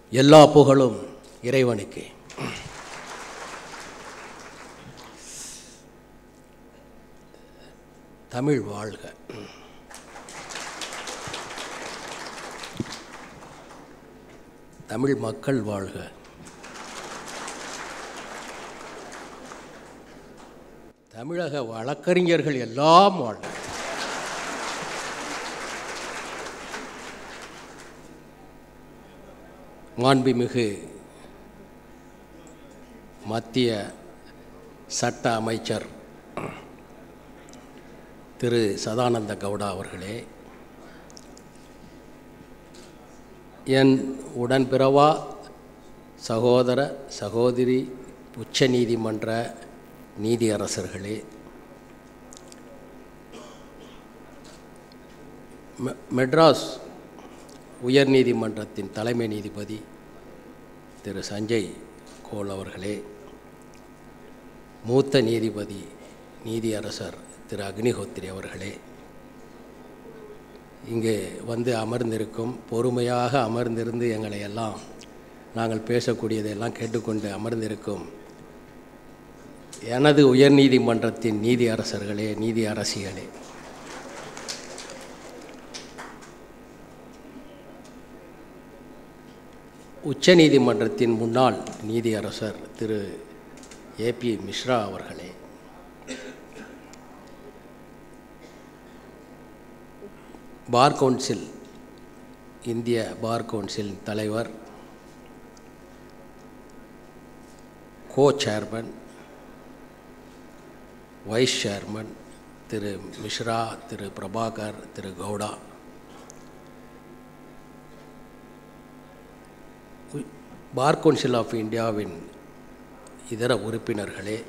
எல்லா புகழும் இறைவனுக்கு தமிழ் வாழ்க தமிழ் மக்கள் வாழ்க தமிழக வழக்கறிஞர்கள் எல்லாம் வாழ்க மாண்புமிகு மத்திய சட்ட அமைச்சர் திரு சதானந்த கவுடா அவர்களே என் உடன்பிறவா சகோதர சகோதரி உச்ச நீதிமன்ற நீதியரசர்களே மெ- மெட்ராஸ் உயர்நீதிமன்றத்தின் தலைமை நீதிபதி திரு சஞ்சய் கோல் அவர்களே மூத்த நீதிபதி நீதியரசர் திரு அக்னிஹோத்திரி அவர்களே இங்கே வந்து அமர்ந்திருக்கும் பொறுமையாக அமர்ந்திருந்து எங்களை எல்லாம் நாங்கள் பேசக்கூடியதையெல்லாம் கேட்டுக்கொண்டு அமர்ந்திருக்கும் எனது உயர்நீதிமன்றத்தின் நீதி அரசர்களே நீதி அரசிகளே உச்சநீதிமன்றத்தின் முன்னாள் நீதியரசர் திரு ஏபி மிஸ்ரா அவர்களே பார் கவுன்சில் இந்திய பார் கவுன்சில் தலைவர் கோ சேர்மன் வைஸ் சேர்மன் திரு மிஸ்ரா திரு பிரபாகர் திரு கவுடா உ- பார் கவுன்சில் ஆஃப் இந்தியாவின் இதர உறுப்பினர்களே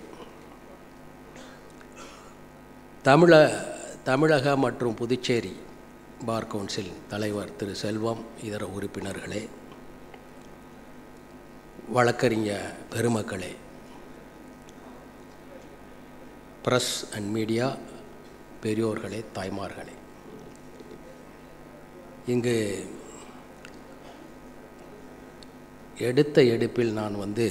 தமிழ தமிழக மற்றும் புதுச்சேரி பார் கவுன்சில் தலைவர் திரு செல்வம் இதர உறுப்பினர்களே வழக்கறிஞ பெருமக்களே ப்ரெஸ் அண்ட் மீடியா பெரியோர்களே தாய்மார்களே இங்கு எடுத்த எடுப்பில் நான் வந்து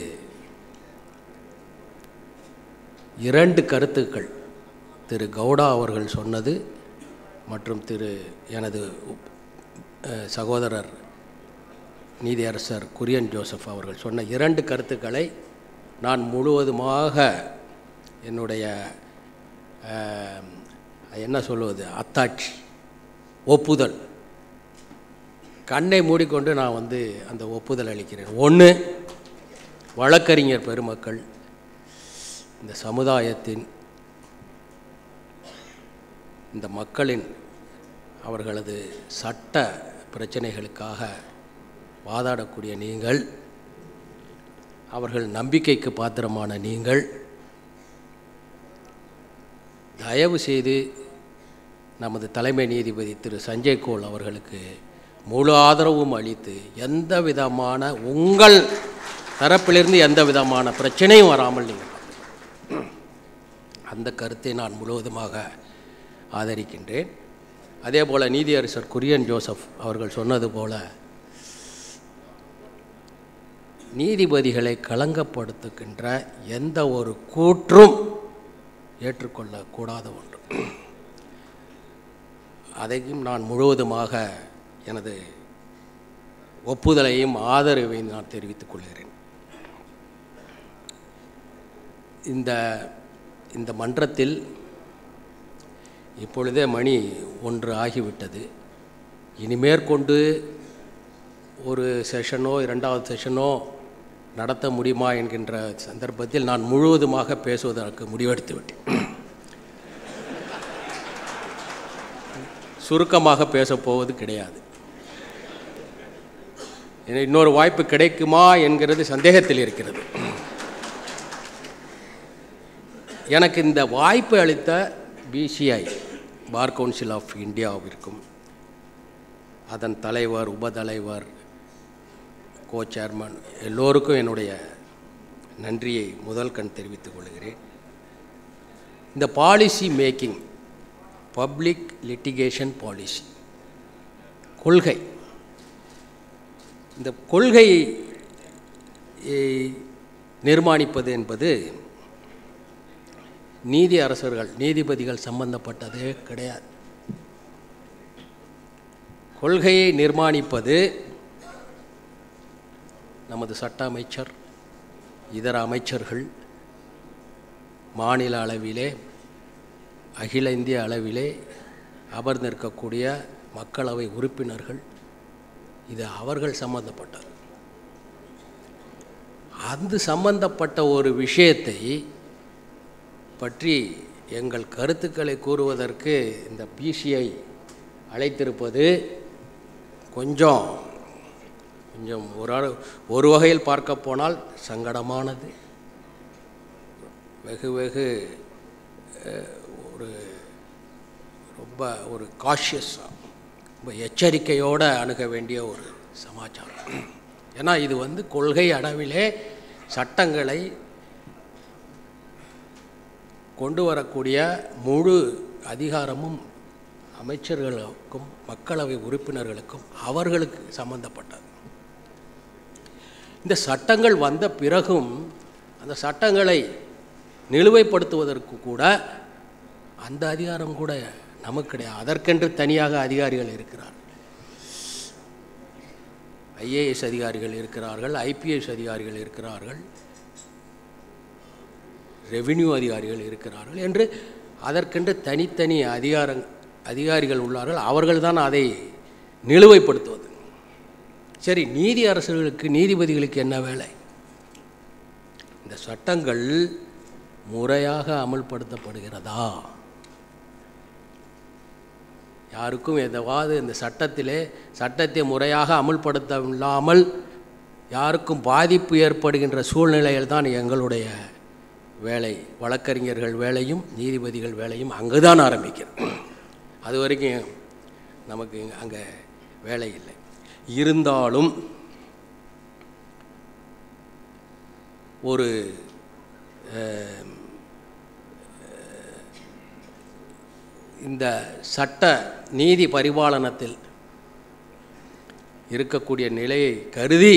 இரண்டு கருத்துக்கள் திரு கவுடா அவர்கள் சொன்னது மற்றும் திரு எனது அஹ், சகோதரர் நீதியரசர் குரியன் ஜோசப் அவர்கள் சொன்ன இரண்டு கருத்துக்களை நான் முழுவதுமாக என்னுடைய அஹ், என்ன சொல்வது அத்தாட்சி ஒப்புதல் கண்ணை மூடிக்கொண்டு நான் வந்து அந்த ஒப்புதல் அளிக்கிறேன் ஒன்று வழக்கறிஞர் பெருமக்கள் இந்த சமுதாயத்தின் இந்த மக்களின் அவர்களது சட்ட பிரச்சனைகளுக்காக வாதாடக்கூடிய நீங்கள் அவர்கள் நம்பிக்கைக்கு பாத்திரமான நீங்கள் தயவு செய்து நமது தலைமை நீதிபதி திரு சஞ்சய் கோல் அவர்களுக்கு முழு ஆதரவும் அளித்து எந்த விதமான உங்கள் தரப்பிலிருந்து எந்த விதமான பிரச்சனையும் வராமல் நீங்கள் பார்த்துக்கணும். அந்த கருத்தை நான் முழுவதுமாக ஆதரிக்கின்றேன் அதே போல் நீதியரசர் குரியன் ஜோசப் அவர்கள் சொன்னது போல நீதிபதிகளை களங்கப்படுத்துகின்ற எந்த ஒரு கூற்றும் ஏற்றுக்கொள்ளக்கூடாத ஒன்று அதையும் நான் முழுவதுமாக எனது ஒப்புதலையும் ஆதரவையும் நான் தெரிவித்துக் கொள்கிறேன் இந்த இந்த மன்றத்தில் இப்பொழுதே மணி ஒன்று ஆகிவிட்டது இனிமேற்கொண்டு ஒரு செஷனோ இரண்டாவது செஷனோ நடத்த முடியுமா என்கின்ற சந்தர்ப்பத்தில் நான் முழுவதுமாக பேசுவதற்கு முடிவெடுத்து விட்டேன் சுருக்கமாக பேசப் போவது கிடையாது ஏன்னா இன்னொரு வாய்ப்பு கிடைக்குமா என்கிறது சந்தேகத்தில் இருக்கிறது எனக்கு இந்த வாய்ப்பு அளித்த பிசிஐ பார் கவுன்சில் ஆஃப் இந்தியாவிற்கும் அதன் தலைவர் உபதலைவர் கோ சேர்மன் எல்லோருக்கும் என்னுடைய நன்றியை முதல் கண் தெரிவித்துக் கொள்கிறேன் இந்த policy making public litigation policy கொள்கை இந்த கொள்கையை நிர்மாணிப்பது என்பது நீதி அரசர்கள் நீதிபதிகள் சம்பந்தப்பட்டதே கிடையாது கொள்கையை நிர்மாணிப்பது நமது சட்ட அமைச்சர் இதர அமைச்சர்கள் மாநில அளவிலே அகில இந்திய அளவிலே அமர்ந்திருக்கக்கூடிய மக்களவை உறுப்பினர்கள் இது அவர்கள் சம்பந்தப்பட்டது அந்த சம்பந்தப்பட்ட ஒரு விஷயத்தை பற்றி எங்கள் கருத்துக்களை கூறுவதற்கு இந்த பிசிஐ அழைத்திருப்பது கொஞ்சம் கொஞ்சம் ஒரு ஆள் ஒரு வகையில் பார்க்க போனால் சங்கடமானது வெகு வெகு அஹ், ஒரு ரொம்ப ஒரு காஷியஸாக ரொம்ப எச்சரிக்கையோடு அணுக வேண்டிய ஒரு சமாச்சாரம் ஏன்னா இது வந்து கொள்கை அளவிலே சட்டங்களை கொண்டு வரக்கூடிய முழு அதிகாரமும் அமைச்சர்களுக்கும் மக்களவை உறுப்பினர்களுக்கும் அவர்களுக்கு சம்பந்தப்பட்டது இந்த சட்டங்கள் வந்த பிறகும் அந்த சட்டங்களை நிலுவைப்படுத்துவதற்கு கூட அந்த அதிகாரம் கூட நமக்கு கிடையாது அதற்கென்று தனியாக அதிகாரிகள் இருக்கிறார் ஐஏஎஸ் அதிகாரிகள் இருக்கிறார்கள் ஐபிஎஸ் அதிகாரிகள் இருக்கிறார்கள் ரெவின்யூ அதிகாரிகள் இருக்கிறார்கள் என்று அதற்கென்று தனித்தனி அதிகார அதிகாரிகள் உள்ளார்கள் அவர்கள்தான் அதை நிலுவைப்படுத்துவது சரி நீதி அரசர்களுக்கு நீதிபதிகளுக்கு என்ன வேலை இந்த சட்டங்கள் முறையாக அமல்படுத்தப்படுகிறதா யாருக்கும் எதவாது இந்த சட்டத்திலே சட்டத்தை முறையாக அமுல்படுத்தவில்லாமல் யாருக்கும் பாதிப்பு ஏற்படுகின்ற சூழ்நிலையில் தான் எங்களுடைய வேலை வழக்கறிஞர்கள் வேலையும் நீதிபதிகள் வேலையும் அங்கு தான் ஆரம்பிக்கிறது அது வரைக்கும் நமக்கு அங்கே வேலை இல்லை இருந்தாலும் ஒரு அஹ், இந்த சட்ட நீதி பரிபாலனத்தில் இருக்கக்கூடிய நிலையை கருதி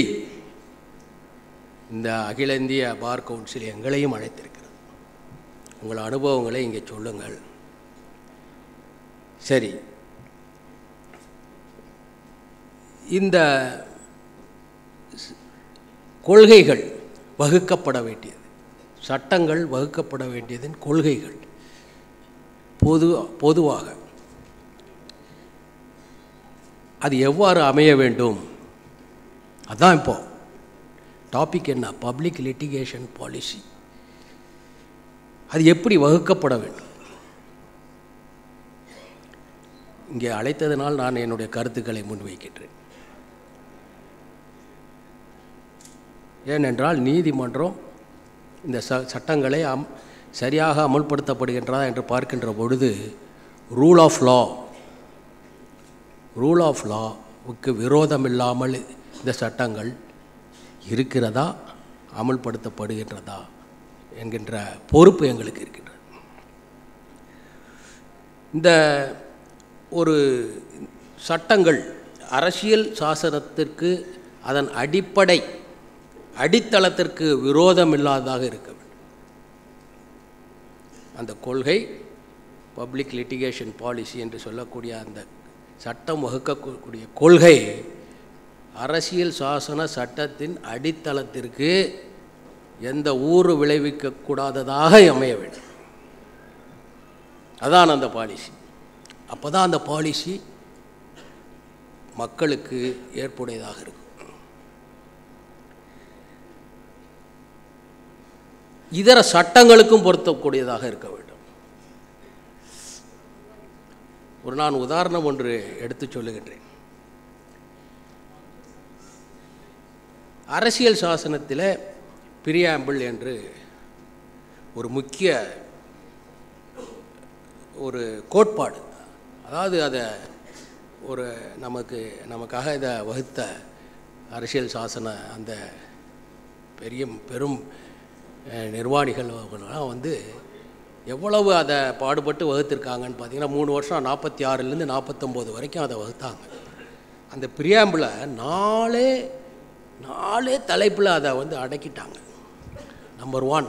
இந்த அகில இந்திய பார் கவுன்சில் எங்களையும் அழைத்திருக்கிறது உங்கள் அனுபவங்களை இங்கே சொல்லுங்கள் சரி இந்த ஸ்- கொள்கைகள் வகுக்கப்பட வேண்டியது சட்டங்கள் வகுக்கப்பட வேண்டியதன் கொள்கைகள் பொது பொதுவாக அது எவ்வாறு அமைய வேண்டும் அதான் இப்போ டாபிக் என்ன பப்ளிக் லிட்டிகேஷன் பாலிசி அது எப்படி வகுக்கப்பட வேண்டும் இங்கே அழைத்ததனால் நான் என்னுடைய கருத்துக்களை முன்வைக்கின்றேன் ஏனென்றால் நீதிமன்றம் இந்த ச சட்டங்களை அம் சரியாக அமுல்படுத்தப்படுகின்றதா என்று பார்க்கின்ற பொழுது rule of law rule of லாவுக்கு விரோதம் இல்லாமல் இந்த சட்டங்கள் இருக்கிறதா அமுல்படுத்தப்படுகின்றதா என்கின்ற பொறுப்பு எங்களுக்கு இருக்கின்றது இந்த ஒரு சட்டங்கள் அரசியல் சாசனத்திற்கு அதன் அடிப்படை அடித்தளத்திற்கு விரோதம் இல்லாததாக இருக்க வேண்டும் அந்த கொள்கை பப்ளிக் லிட்டிகேஷன் பாலிசி என்று சொல்லக்கூடிய அந்த சட்டம் வகுக்கக்கூடிய கொள்கை அரசியல் சாசன சட்டத்தின் அடித்தளத்திற்கு எந்த ஊறு விளைவிக்கக்கூடாததாக அமைய வேண்டும் அதான் அந்த பாலிசி அப்போ தான் அந்த பாலிசி மக்களுக்கு ஏற்புடையதாக இருக்கும் இதர சட்டங்களுக்கும் பொருத்தக்கூடியதாக இருக்க வேண்டும் ஒரு நான் உதாரணம் ஒன்று எடுத்துச் சொல்லுகின்றேன் அரசியல் சாசனத்தில் பிரியாம்பிள் என்று ஒரு முக்கிய ஒரு கோட்பாடு அதாவது அதை ஒரு நமக்கு நமக்காக இதை வகுத்த அரசியல் சாசன அந்த பெரிய பெரும் அஹ், நிர்வாணிகள் அவங்கெல்லாம் வந்து எவ்வளவு அதை பாடுபட்டு வகுத்திருக்காங்கன்னு பார்த்தீங்கன்னா மூணு வருஷம் நாற்பத்தி ஆறுலேருந்து நாற்பத்தொம்போது வரைக்கும் அதை வகுத்தாங்க அந்த பிரியாம்பிளை நாலே நாலே தலைப்பில் அதை வந்து அடக்கிட்டாங்க நம்பர் ஒன்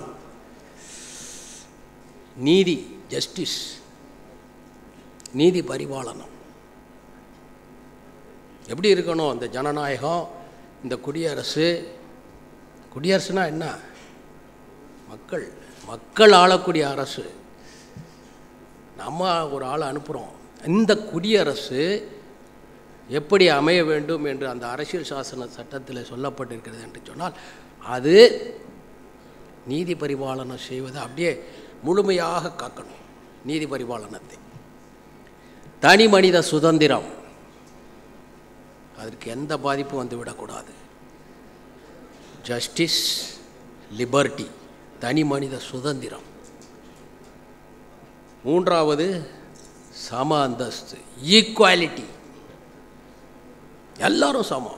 நீதி ஜஸ்டிஸ் நீதி பரிபாலனம் எப்படி இருக்கணும் இந்த ஜனநாயகம் இந்த குடியரசு குடியரசுனா என்ன மக்கள் மக்கள் ஆளக்கூடிய அரசு நம்ம ஒரு ஆளை அனுப்புகிறோம் இந்த குடியரசு எப்படி அமைய வேண்டும் என்று அந்த அரசியல் சாசன சட்டத்தில் சொல்லப்பட்டிருக்கிறது என்று சொன்னால் அது நீதி பரிபாலனம் செய்வதை அப்படியே முழுமையாக காக்கணும் நீதி பரிபாலனத்தை தனி மனித சுதந்திரம் அதற்கு எந்த பாதிப்பும் வந்து விடக்கூடாது ஜஸ்டிஸ் லிபர்ட்டி தனி மனித சுதந்திரம் மூன்றாவது சம அந்தஸ்து ஈக்குவாலிட்டி எல்லாரும் சமம்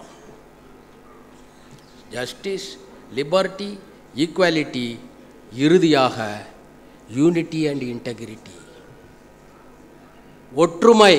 ஜஸ்டிஸ் லிபர்ட்டி ஈக்குவாலிட்டி இறுதியாக யூனிட்டி அண்ட் இன்டெகிரிட்டி ஒற்றுமை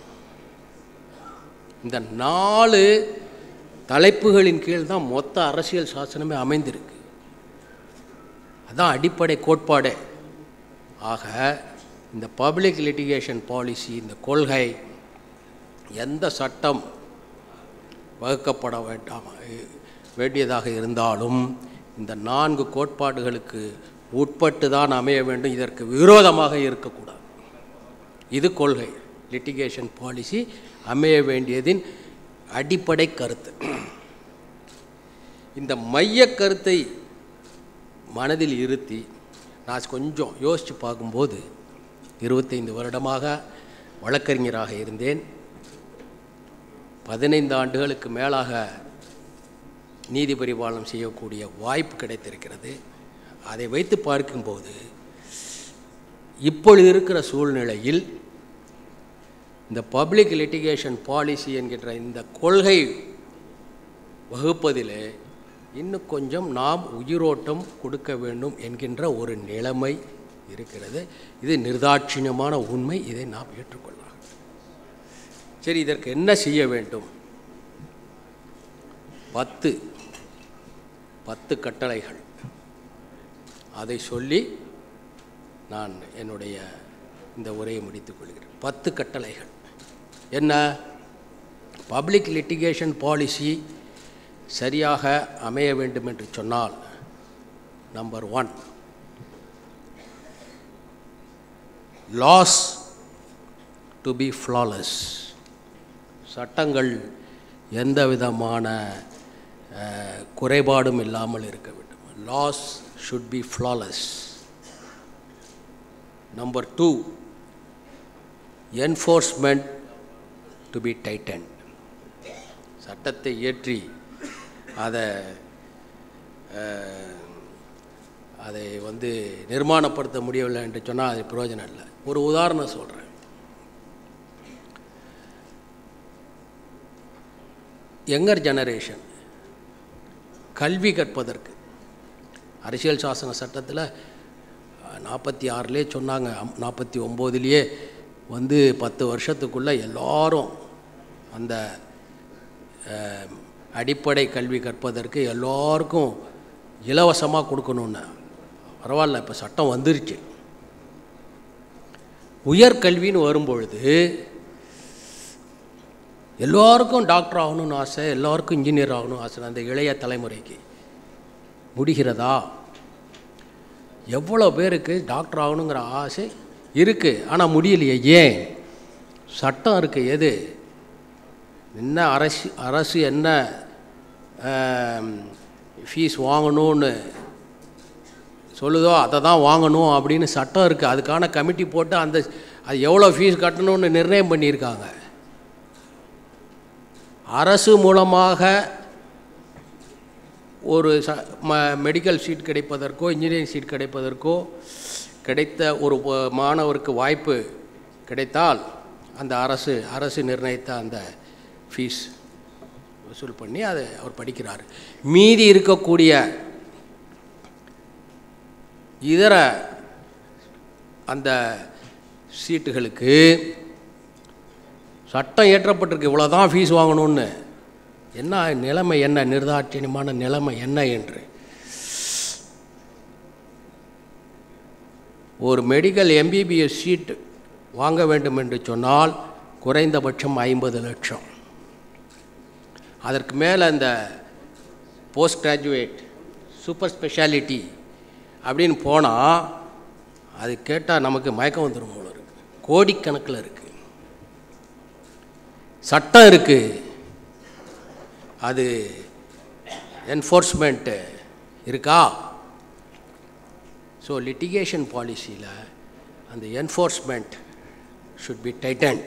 இந்த நாலு தலைப்புகளின் கீழ் தான் மொத்த அரசியல் சாசனமே அமைந்திருக்கு அதான் அடிப்படை கோட்பாடே ஆக இந்த பப்ளிக் லிட்டிகேஷன் பாலிசி இந்த கொள்கை எந்த சட்டம் வகுக்கப்பட வேண்டாம் வேண்டியதாக இருந்தாலும் இந்த நான்கு கோட்பாடுகளுக்கு உட்பட்டு தான் அமைய வேண்டும் இதற்கு விரோதமாக இருக்கக்கூடாது இது கொள்கை லிட்டிகேஷன் பாலிசி அமைய வேண்டியதின் அடிப்படை கருத்து இந்த மைய கருத்தை மனதில் இருத்தி நான் கொஞ்சம் யோசித்து பார்க்கும்போது இருபத்தைந்து வருடமாக வழக்கறிஞராக இருந்தேன் பதினைந்து ஆண்டுகளுக்கு மேலாக நீதி பரிபாலனம் செய்யக்கூடிய வாய்ப்பு கிடைத்திருக்கிறது அதை வைத்து பார்க்கும்போது இப்பொழுது இருக்கிற சூழ்நிலையில் இந்த பப்ளிக் லிட்டிகேஷன் பாலிசி என்கின்ற இந்த கொள்கை வகுப்பதிலே இன்னும் கொஞ்சம் நாம் உயிரோட்டம் கொடுக்க வேண்டும் என்கின்ற ஒரு நிலைமை இருக்கிறது இது நிர்தாட்சியமான உண்மை இதை நாம் ஏற்றுக்கொள்ளலாம் சரி இதற்கு என்ன செய்ய வேண்டும் பத்து பத்து கட்டளைகள் அதை சொல்லி நான் என்னுடைய இந்த உரையை முடித்துக் கொள்கிறேன் பத்து கட்டளைகள் என்ன பப்ளிக் லிட்டிகேஷன் பாலிசி சரியாக அமைய வேண்டும் என்று சொன்னால் number one laws to be flawless சட்டங்கள் எந்த விதமான அஹ், குறைபாடும் இல்லாமல் இருக்க வேண்டும் laws should be flawless number two enforcement to be tighten சட்டத்தை இயற்றி அதை அஹ், அதை வந்து நிர்மாணப்படுத்த முடியவில்லை என்று சொன்னால் அது பிரயோஜனம் இல்லை ஒரு உதாரணம் சொல்கிறேன் யங்கர் ஜெனரேஷன் கல்வி கற்பதற்கு அரசியல் சாசன சட்டத்தில் நாற்பத்தி ஆறுலேயே சொன்னாங்க நாற்பத்தி ஒம்போதுலேயே வந்து பத்து வருஷத்துக்குள்ளே எல்லாரும் அந்த அஹ், அடிப்படை கல்வி கற்பதற்கு எல்லாருக்கும் இலவசமாக கொடுக்கணுன்னு பரவாயில்ல இப்போ சட்டம் வந்துருச்சு உயர்கல்வின்னு வரும்பொழுது எல்லாருக்கும் டாக்டர் ஆகணும்னு ஆசை எல்லாருக்கும் இன்ஜினியர் ஆகணும்னு ஆசை அந்த இளைய தலைமுறைக்கு முடிகிறதா எவ்வளோ பேருக்கு டாக்டர் ஆகணுங்கிற ஆசை இருக்குது ஆனால் முடியலையே ஏன் சட்டம் இருக்குது எது என்ன அரசு அரசு என்ன ஃபீஸ் வாங்கணும்னு சொல்லுதோ அதை தான் வாங்கணும் அப்படின்னு சட்டம் இருக்குது அதுக்கான கமிட்டி போட்டு அந்த அது எவ்வளோ ஃபீஸ் கட்டணும்னு நிர்ணயம் பண்ணியிருக்காங்க அரசு மூலமாக ஒரு ச ம மெடிக்கல் சீட் கிடைப்பதற்கோ இன்ஜினியரிங் சீட் கிடைப்பதற்கோ கிடைத்த ஒரு ப- மாணவருக்கு வாய்ப்பு கிடைத்தால் அந்த அரசு அரசு நிர்ணயித்த அந்த ஃபீஸ் வசூல் பண்ணி அதை அவர் படிக்கிறார் மீதி இருக்கக்கூடிய இதர அந்த சீட்டுகளுக்கு சட்டம் இயற்றப்பட்டிருக்கு இவ்வளோ தான் ஃபீஸ் வாங்கணும்னு என்ன நிலைமை என்ன நிர்தாட்சியமான நிலைமை என்ன என்று ஒரு மெடிக்கல் எம்பிபிஎஸ் சீட் வாங்க வேண்டும் என்று சொன்னால் குறைந்தபட்சம் ஐம்பது லட்சம் அதற்கு மேலே இந்த போஸ்ட் கிராஜுவேட் சூப்பர் ஸ்பெஷாலிட்டி அப்படின்னு போனால் அது கேட்டால் நமக்கு மயக்கம் வந்துடும் போல இருக்கு கோடிக்கணக்கில் இருக்குது சட்டம் இருக்குது அது என்ஃபோர்ஸ்மெண்ட்டு இருக்கா ஸோ லிட்டிகேஷன் பாலிசியில் அந்த enforcement should be tighten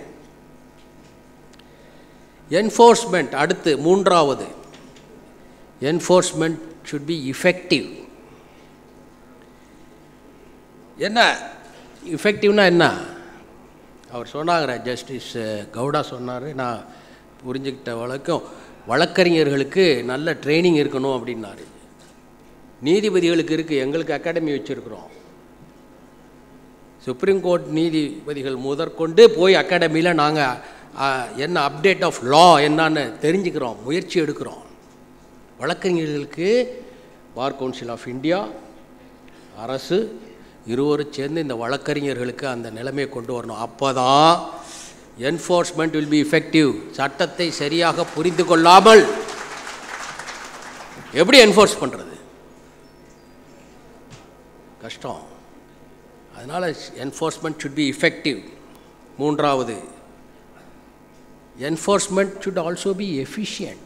enforcement அடுத்து மூன்றாவது என்ஃபோர்ஸ்மெண்ட் ஷுட் பி இஃபெக்டிவ் என்ன இஃபெக்டிவ்னா என்ன அவர் சொன்னாங்க ஜஸ்டிஸ் கவுடா சொன்னார் நான் புரிஞ்சுக்கிட்ட வழக்கம் வழக்கறிஞர்களுக்கு நல்ல ட்ரைனிங் இருக்கணும் அப்படின்னாரு நீதிபதிகளுக்கு இருக்குது எங்களுக்கு அகாடமி வச்சுருக்குறோம் சுப்ரீம் கோர்ட் நீதிபதிகள் முதற்கொண்டு போய் அகாடமியில் நாங்கள் என்ன அப்டேட் ஆஃப் லா என்னன்னு தெரிஞ்சுக்கிறோம் முயற்சி எடுக்கிறோம் வழக்கறிஞர்களுக்கு பார் கவுன்சில் ஆஃப் இந்தியா அரசு இருவரும் சேர்ந்து இந்த வழக்கறிஞர்களுக்கு அந்த நிலைமையை கொண்டு வரணும் அப்போ தான் என்ஃபோர்ஸ்மெண்ட் வில் பி effective சட்டத்தை சரியாக புரிந்து கொள்ளாமல் எப்படி என்ஃபோர்ஸ் பண்ணுறது கஷ்டம் அதனால் என்ஃபோர்ஸ்மெண்ட் should be effective மூன்றாவது enforcement should also be efficient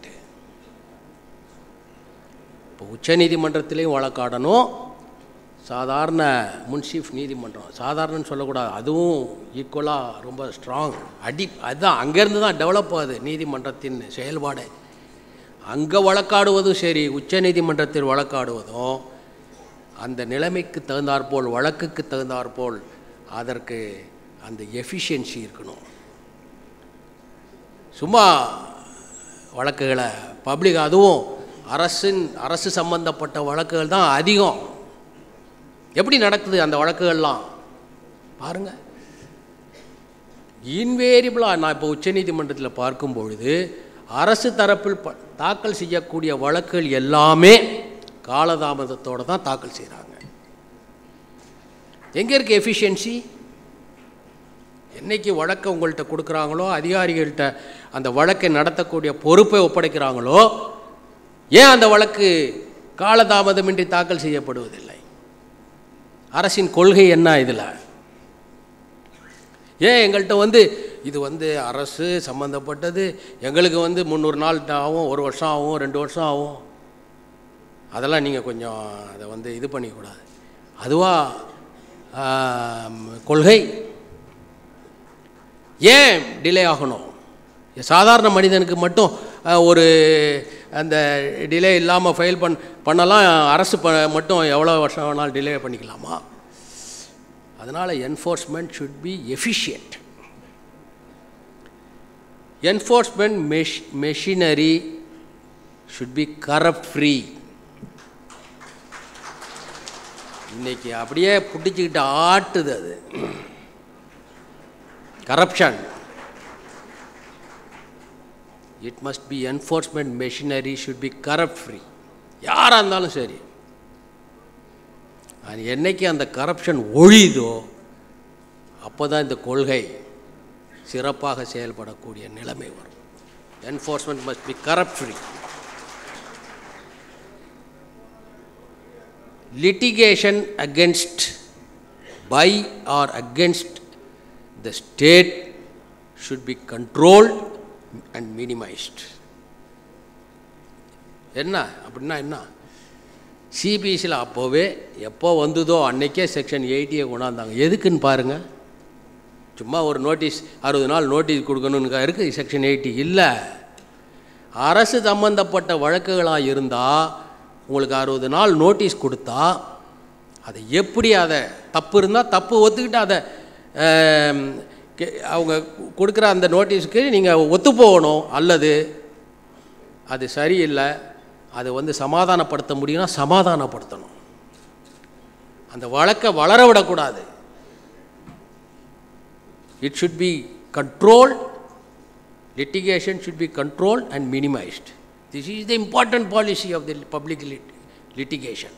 இப்போ உச்சநீதிமன்றத்திலையும் வழக்காடணும் சாதாரண முன்சீஃப் நீதிமன்றம் சாதாரணன்னு சொல்லக்கூடாது அதுவும் ஈக்குவலாக ரொம்ப ஸ்ட்ராங் அடி அதுதான் அங்கேருந்து தான் டெவலப் ஆகுது நீதிமன்றத்தின் செயல்பாடு அங்கே வழக்காடுவதும் சரி உச்ச நீதிமன்றத்தில் வழக்காடுவதும் அந்த நிலைமைக்கு தகுந்தாற்போல் வழக்குக்கு தகுந்தாற்போல் அதற்கு அந்த எஃபிஷியன்சி இருக்கணும் சும்மா வழக்குகளை பப்ளிக் அதுவும் அரசின் அரசு சம்பந்தப்பட்ட வழக்குகள் தான் அதிகம் எப்படி நடக்குது அந்த வழக்குகள்லாம் பாருங்க இன்வேரியபிளாக நான் இப்போ உச்சநீதிமன்றத்தில் பார்க்கும் பொழுது அரசு தரப்பில் ப தாக்கல் செய்யக்கூடிய வழக்குகள் எல்லாமே காலதாமதத்தோடு தான் தாக்கல் செய்கிறாங்க எங்கே இருக்கு எஃபிஷியன்சி என்னைக்கு வழக்கை உங்கள்கிட்ட கொடுக்குறாங்களோ அதிகாரிகள்கிட்ட அந்த வழக்கை நடத்தக்கூடிய பொறுப்பை ஒப்படைக்கிறாங்களோ ஏன் அந்த வழக்கு காலதாமதமின்றி தாக்கல் செய்யப்படுவதில்லை அரசின் கொள்கை என்ன இதில் ஏன் எங்கள்கிட்ட வந்து இது வந்து அரசு சம்மந்தப்பட்டது எங்களுக்கு வந்து முந்நூறு நாள் ஆகும் ஒரு வருஷம் ஆகும் ரெண்டு வருஷம் ஆகும் அதெல்லாம் நீங்கள் கொஞ்சம் அதை வந்து இது பண்ணிக்கூடாது அதுவா ஆம், கொள்கை ஏன் டிலே ஆகணும் சாதாரண மனிதனுக்கு மட்டும் அஹ், ஒரு அந்த டிலே இல்லாமல் ஃபைல் பண் பண்ணலாம் அரசு ப மட்டும் எவ்வளோ வருஷம் வேணாலும் டிலே பண்ணிக்கலாமா அதனால் enforcement should be efficient enforcement மெஷ் machinery should be corrupt free இன்னைக்கு அப்படியே பிடிச்சிக்கிட்டு ஆட்டுது அது corruption it must be enforcement machinery should be corrupt free யாராக இருந்தாலும் சரி அது என்னைக்கு அந்த கரப்ஷன் ஒழியுதோ அப்போ தான் இந்த கொள்கை சிறப்பாக செயல்படக்கூடிய நிலைமை வரும் enforcement must be corrupt free litigation against by or against the state should be controlled and minimized என்ன அப்படின்னா என்ன சிபிஎஸ்சியில் அப்போவே எப்போ வந்ததோ அன்னைக்கே செக்ஷன் எயிட்டியை கொண்டாந்தாங்க எதுக்குன்னு பாருங்கள் சும்மா ஒரு நோட்டீஸ் அறுபது நாள் நோட்டீஸ் கொடுக்கணுன்னு இருக்குது செக்ஷன் எயிட்டி இல்லை அரசு சம்பந்தப்பட்ட வழக்குகளாக இருந்தால் உங்களுக்கு அறுபது நாள் நோட்டீஸ் கொடுத்தா அதை எப்படி அதை தப்பு இருந்தால் தப்பு ஒத்துக்கிட்டு அதை ஆம், கே- அவங்க கொடுக்குற அந்த நோட்டீஸுக்கு நீங்கள் ஒத்து போகணும் அல்லது அது சரியில்லை அதை வந்து சமாதானப்படுத்த முடியும்னா சமாதானப்படுத்தணும் அந்த வழக்கை வளர விடக்கூடாது it should be controlled litigation should be controlled and minimized this is the important policy of the public litigation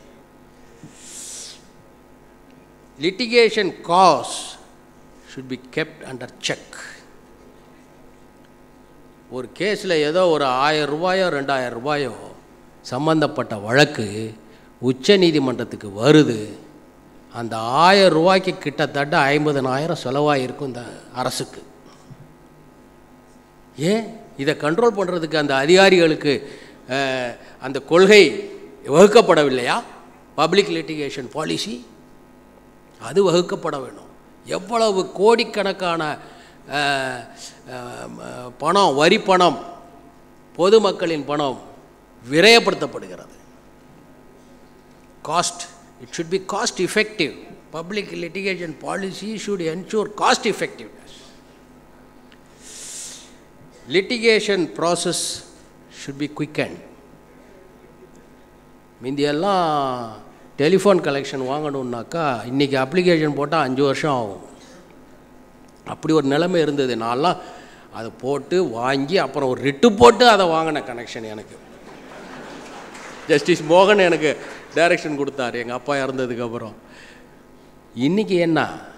litigation costs should be kept under check ஒரு கேஸில் ஏதோ ஒரு ஆயிரம் ரூபாயோ ரெண்டாயிரம் ரூபாயோ சம்பந்தப்பட்ட வழக்கு உச்ச நீதிமன்றத்துக்கு வருது அந்த ஆயிரம் ரூபாய்க்கு கிட்டத்தட்ட ஐம்பதனாயிரம் செலவாகிருக்கும் இந்த அரசுக்கு ஏன் இதை கண்ட்ரோல் பண்ணுறதுக்கு அந்த அதிகாரிகளுக்கு அஹ், அந்த கொள்கை வகுக்கப்படவில்லையா பப்ளிக் லிட்டிகேஷன் பாலிசி அது வகுக்கப்பட வேணும் எவ்வளவு கோடிக்கணக்கான அஹ், அஹ், பணம் வரி பணம் பொதுமக்களின் பணம் விரயப்படுத்தப்படுகிறது cost it should be cost effective public litigation policy should ensure cost effectiveness litigation process should be quickened முந்தியெல்லாம் டெலிஃபோன் கலெக்ஷன் வாங்கணுன்னாக்கா இன்றைக்கி அப்ளிகேஷன் போட்டால் அஞ்சு வருஷம் ஆகும் அப்படி ஒரு நிலைமை இருந்தது நான்லாம் அதை போட்டு வாங்கி அப்புறம் ஒரு ரிட்டு போட்டு அதை வாங்கின கனெக்ஷன் எனக்கு ஜஸ்டிஸ் மோகன் எனக்கு டைரக்ஷன் கொடுத்தாரு எங்கள் அப்பா இறந்ததுக்கப்புறம் இன்றைக்கி என்ன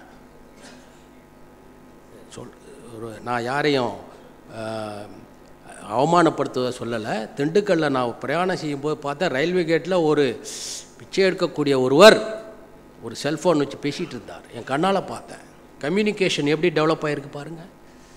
சொல் ஒரு நான் யாரையும் ஆஹ், அவமானப்படுத்துவதை சொல்லலை திண்டுக்கல்லில் நான் பிரயாணம் செய்யும்போது பார்த்தா ரயில்வே கேட்டில் ஒரு பிச்சை எடுக்கக்கூடிய ஒருவர் ஒரு செல்ஃபோன் வச்சு பேசிகிட்டு இருந்தார் என் கண்ணால் பார்த்தேன் கம்யூனிகேஷன் எப்படி டெவலப் ஆகிருக்கு பாருங்கள்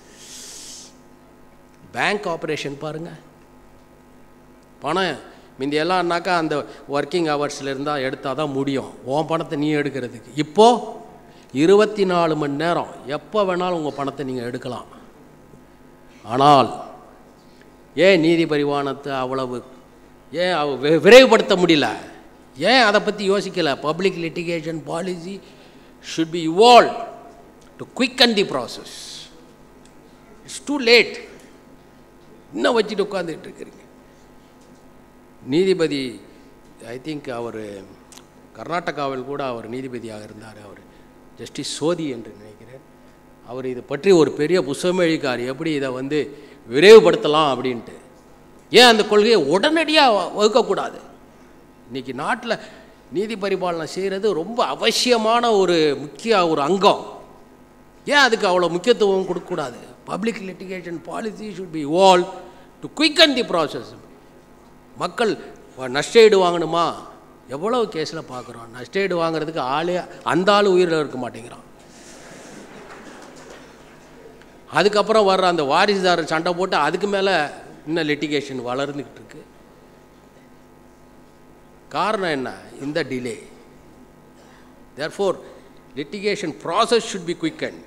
பேங்க் ஆப்ரேஷன் பாருங்கள் பணம் முந்தியெல்லாம்னாக்கா அந்த ஒர்க்கிங் ஹவர்ஸில் இருந்தால் எடுத்தால் தான் முடியும் உன் பணத்தை நீ எடுக்கிறதுக்கு இப்போது இருபத்தி நாலு மணி நேரம் எப்போ வேணாலும் உங்கள் பணத்தை நீங்கள் எடுக்கலாம் ஆனால் ஏன் நீதி பரிமாணத்தை அவ்வளவு ஏன் அவ வி- விரைவுபடுத்த முடியல ஏன் அதை பற்றி யோசிக்கல public litigation policy should be evolve to quicken the process it's too late இன்னும் வச்சுட்டு உட்காந்துட்டு இருக்கிறீங்க நீதிபதி ஐ திங்க் அவர் கர்நாடகாவில் கூட அவர் நீதிபதியாக இருந்தார் அவர் ஜஸ்டிஸ் சோதி என்று நினைக்கிறேன் அவர் இதை பற்றி ஒரு பெரிய புஸ்தகம் எழுதிக்கார் எப்படி இதை வந்து விரைவுபடுத்தலாம் அப்படின்ட்டு ஏன் அந்த கொள்கையை உடனடியாக வ- வகுக்கக்கூடாது இன்றைக்கி நாட்டில் நீதி பரிபாலனை செய்கிறது ரொம்ப அவசியமான ஒரு முக்கிய ஒரு அங்கம் ஏன் அதுக்கு அவ்வளோ முக்கியத்துவம் கொடுக்கக்கூடாது public litigation policy should be evolve to quicken the process மக்கள் வ- நஷ்டஈடு வாங்கணுமா எவ்வளோ கேஸில் பார்க்குறோம் நஷ்டஈடு வாங்குறதுக்கு ஆளே அந்த ஆள் உயிரில் இருக்க மாட்டேங்கிறான் அதுக்கப்புறம் வர்ற அந்த வாரிசுதாரர் சண்டை போட்டு அதுக்கு மேலே இன்னும் லிட்டிகேஷன் வளர்ந்துக்கிட்டு இருக்கு காரணம் என்ன இந்த delay therefore litigation process should be quickened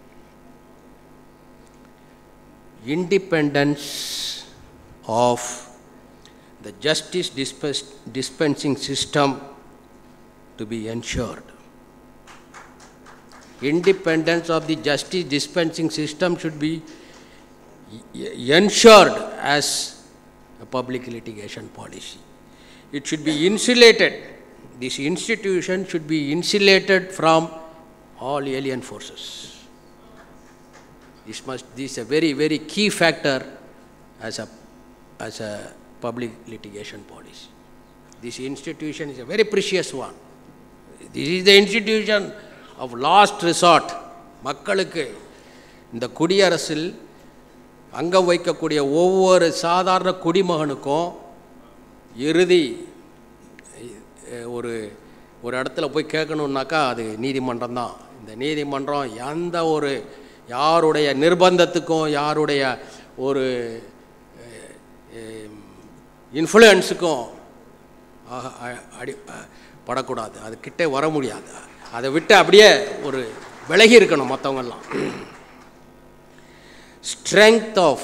independence of the justice dispense, dispensing system to be ensured independence of the justice dispensing system should be e- ensured as a public litigation policy. It should be insulated. This institution should be insulated from all alien forces. This must this is a very very key factor as a as a public litigation policy. This institution is a very precious one. This is the institution of last resort. மக்களுக்கு இந்த குடியரசில் அங்கம் வைக்கக்கூடிய ஒவ்வொரு சாதாரண குடிமகனுக்கும் இறுதி அஹ், ஒரு ஒரு இடத்துல போய் கேட்கணுன்னாக்கா அது நீதிமன்றம் தான் இந்த நீதிமன்றம் எந்த ஒரு யாருடைய நிர்பந்தத்துக்கும் யாருடைய ஒரு இன்ஃப்ளூயன்ஸுக்கும் அடி அஹ், படக்கூடாது அது கிட்டே வர முடியாது அதை விட்டு அப்படியே ஒரு விலகி இருக்கணும் மற்றவங்கெல்லாம் strength of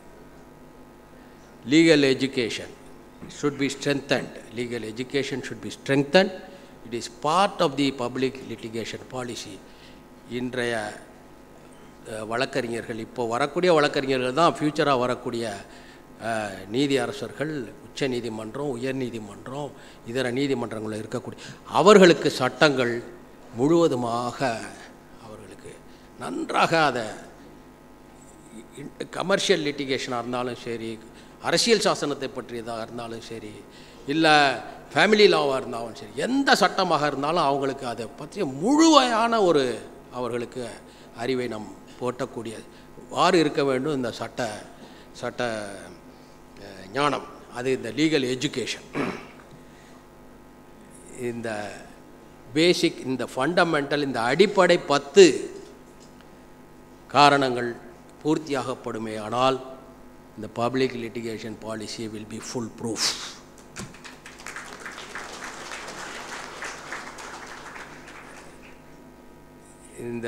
legal education should be strengthened. Legal education should be strengthened. It is part of the public litigation policy. இன்றைய அஹ், வழக்கறிஞர்கள் இப்போ வரக்கூடிய வழக்கறிஞர்கள் தான் ஃப்யூச்சராக வரக்கூடிய அஹ், நீதி அரசர்கள் உச்ச நீதிமன்றம் உயர் நீதிமன்றம் இதர நீதிமன்றங்களில் இருக்கக்கூடிய அவர்களுக்கு சட்டங்கள் முழுவதுமாக அவர்களுக்கு நன்றாக அதை கமர்ஷியல் லிட்டிகேஷனாக இருந்தாலும் சரி அரசியல் சாசனத்தை பற்றியதாக இருந்தாலும் சரி இல்லை ஃபேமிலி லாவாக இருந்தாலும் சரி எந்த சட்டமாக இருந்தாலும் அவங்களுக்கு அதை பற்றிய முழுமையான ஒரு அவர்களுக்கு அறிவை நம் போட்டக்கூடிய வாறு இருக்க வேண்டும் இந்த சட்ட சட்ட அஹ், ஞானம் அது இந்த லீகல் எஜுகேஷன் இந்த பேசிக் இந்த ஃபண்டமெண்டல் இந்த அடிப்படை பத்து காரணங்கள் பூர்த்தியாகப்படுமே ஆனால் இந்த public litigation policy will be foolproof இந்த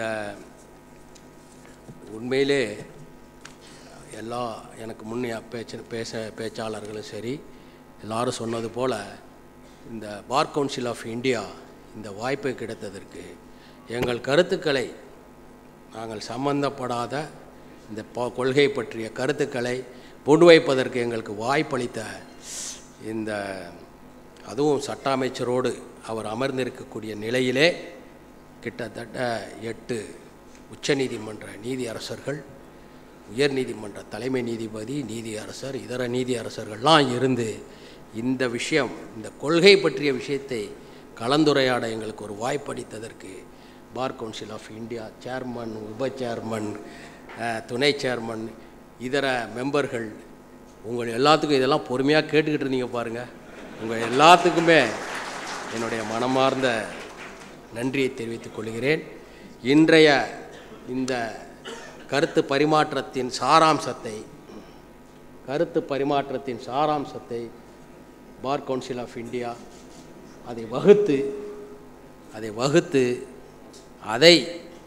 உண்மையிலே எல்லா எனக்கு முன்னே பேச்ச பேச பேச்சாளர்களும் சரி எல்லாரும் சொன்னது போல் இந்த பார் கவுன்சில் ஆஃப் இந்தியா இந்த வாய்ப்பை கிடைத்ததற்கு எங்கள் கருத்துக்களை நாங்கள் சம்பந்தப்படாத இந்த ப கொள்கை பற்றிய கருத்துக்களை முன்வைப்பதற்கு எங்களுக்கு வாய்ப்பளித்த இந்த அதுவும் சட்ட அமைச்சரோடு அவர் அமர்ந்திருக்கக்கூடிய நிலையிலே கிட்டத்தட்ட எட்டு உச்சநீதிமன்ற நீதியரசர்கள் உயர்நீதிமன்ற தலைமை நீதிபதி நீதியரசர் இதர நீதியரசர்கள்லாம் இருந்து இந்த விஷயம் இந்த கொள்கை பற்றிய விஷயத்தை கலந்துரையாட எங்களுக்கு ஒரு வாய்ப்பளித்ததற்கு bar council of India chairman உப சேர்மன் அஹ், துணை சேர்மன் இதர மெம்பர்கள் உங்கள் எல்லாத்துக்கும் இதெல்லாம் பொறுமையாக கேட்டுக்கிட்டு இருந்தீங்க பாருங்கள் உங்கள் எல்லாத்துக்குமே என்னுடைய மனமார்ந்த நன்றியை தெரிவித்துக் கொள்கிறேன் இன்றைய இந்த கருத்து பரிமாற்றத்தின் சாராம்சத்தை கருத்து பரிமாற்றத்தின் சாராம்சத்தை பார் கவுன்சில் ஆஃப் இந்தியா அதை வகுத்து அதை வகுத்து அதை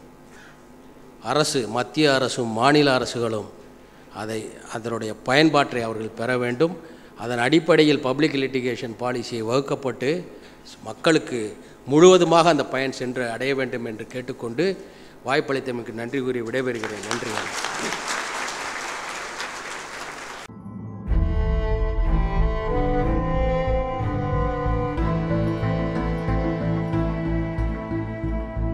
அரசு மத்திய அரசும் மாநில அரசுகளும் அதை அதனுடைய பயன்பாட்டை அவர்கள் பெற வேண்டும் அதன் அடிப்படையில் பப்ளிக் லிட்டிகேஷன் பாலிசியை வகுக்கப்பட்டு மக்களுக்கு முழுவதுமாக அந்த பயன் சென்று அடைய வேண்டும் என்று கேட்டுக்கொண்டு வாய்ப்பளித்தமைக்கு நன்றி கூறி விடைபெறுகிறேன் நன்றி வணக்கம்.